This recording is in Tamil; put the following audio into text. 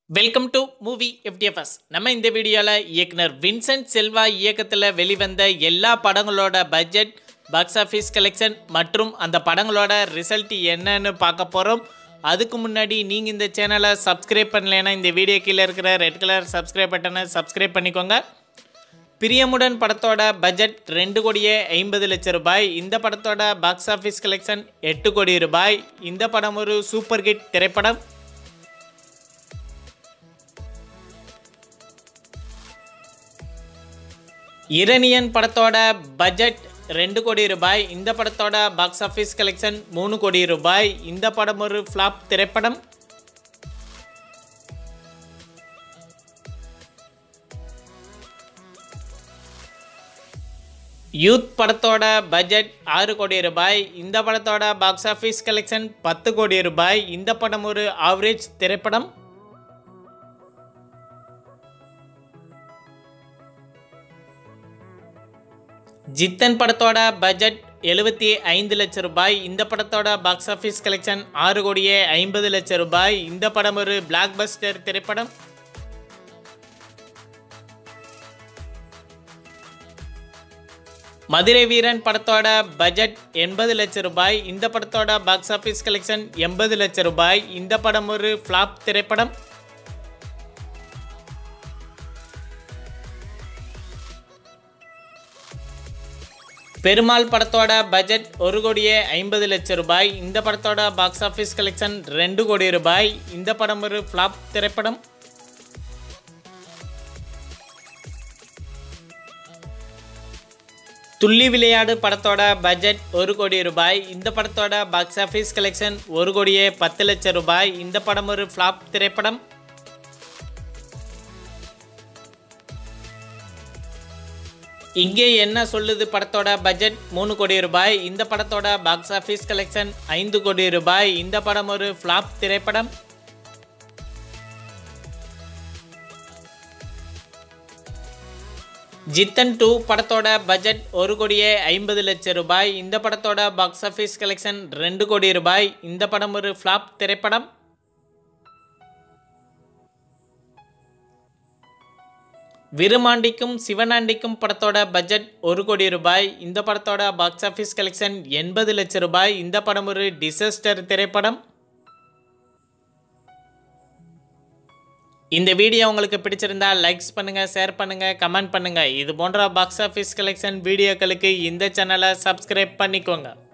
வெல்கம் டு மூவி எஃப்டிஎஃப்எஸ் நம்ம இந்த வீடியோவில் இயக்குனர் வின்சென்ட் செல்வா இயக்கத்தில் வெளிவந்த எல்லா படங்களோட பட்ஜெட் பாக்ஸ் ஆஃபீஸ் கலெக்ஷன் மற்றும் அந்த படங்களோட ரிசல்ட் என்னன்னு பார்க்க போகிறோம் அதுக்கு முன்னாடி நீங்கள் இந்த சேனலை சப்ஸ்கிரைப் பண்ணலைன்னா இந்த வீடியோ கீழே இருக்கிற ரெட் கலர் சப்ஸ்கிரைப் பட்டனை சப்ஸ்கிரைப் பண்ணிக்கோங்க பிரியமுடன் படத்தோட பட்ஜெட் ரெண்டு கோடியே ஐம்பது லட்சம் ரூபாய் இந்த படத்தோட பாக்ஸ் ஆஃபீஸ் கலெக்ஷன் எட்டு கோடி ரூபாய் இந்த படம் ஒரு சூப்பர் ஹிட் திரைப்படம் இரணியன் படத்தோட பட்ஜெட் ரெண்டு கோடி ரூபாய் இந்த படத்தோட பாக்ஸ் ஆஃபீஸ் கலெக்ஷன் மூணு கோடி ரூபாய் இந்த படம் ஒரு ஃப்ளாப் திரைப்படம் யூத் படத்தோட பட்ஜெட் ஆறு கோடி ரூபாய் இந்த படத்தோட பாக்ஸ் ஆஃபீஸ் கலெக்ஷன் பத்து கோடி ரூபாய் இந்த படம் ஒரு ஆவரேஜ் திரைப்படம் ஜித்தன் படத்தோட பட்ஜெட் எழுபத்தி ஐந்து லட்சம் ரூபாய் இந்த படத்தோட பாக்ஸ் ஆஃபீஸ் கலெக்ஷன் ஆறு கோடியே ஐம்பது லட்சம் ரூபாய் இந்த படம் ஒரு பிளாக் பஸ்டர் திரைப்படம் மதுரை வீரன் படத்தோட பட்ஜெட் எண்பது லட்சம் ரூபாய் இந்த படத்தோட பாக்ஸ் ஆஃபீஸ் கலெக்ஷன் எண்பது லட்சம் ரூபாய் இந்த படம் ஒரு ஃப்ளாப் திரைப்படம் பெருமாள் படத்தோட பட்ஜெட் ஒரு கோடியே ஐம்பது லட்சம் ரூபாய் இந்த படத்தோட பாக்ஸ் ஆஃபீஸ் கலெக்ஷன் ரெண்டு கோடி ரூபாய் இந்த படம் ஒரு ஃப்ளாப் திரைப்படம் துள்ளி விளையாடு படத்தோட பட்ஜெட் ஒரு கோடி ரூபாய் இந்த படத்தோட பாக்ஸ் ஆஃபீஸ் கலெக்ஷன் ஒரு கோடியே பத்து லட்சம் ரூபாய் இந்த படம் ஒரு ஃப்ளாப் திரைப்படம் இங்கே என்ன சொல்லுது படத்தோட பட்ஜெட் மூணு கோடி ரூபாய் இந்த படத்தோட பாக்ஸ் ஆஃபீஸ் கலெக்ஷன் ஐந்து கோடி ரூபாய் இந்த படம் ஒரு ஃப்ளாப் திரைப்படம் ஜித்தன் டூ படத்தோட பட்ஜெட் ஒரு கோடியே ஐம்பது லட்சம் ரூபாய் இந்த படத்தோட பாக்ஸ் ஆஃபீஸ் கலெக்ஷன் ரெண்டு கோடி ரூபாய் இந்த படம் ஒரு ஃப்ளாப் திரைப்படம் விருமாண்டிக்கும் சிவனாண்டிக்கும் படத்தோட பட்ஜெட் ஒரு கோடி ரூபாய் இந்த படத்தோட பாக்ஸ் ஆஃபீஸ் கலெக்ஷன் எண்பது லட்சம் ரூபாய் இந்த படம் ஒரு டிசாஸ்டர் திரைப்படம் இந்த வீடியோ உங்களுக்கு பிடிச்சிருந்தா லைக்ஸ் பண்ணுங்கள் ஷேர் பண்ணுங்கள் கமெண்ட் பண்ணுங்கள் இது போன்ற பாக்ஸ் ஆஃபீஸ் கலெக்ஷன் வீடியோக்களுக்கு இந்த சேனலை சப்ஸ்கிரைப் பண்ணிக்கோங்க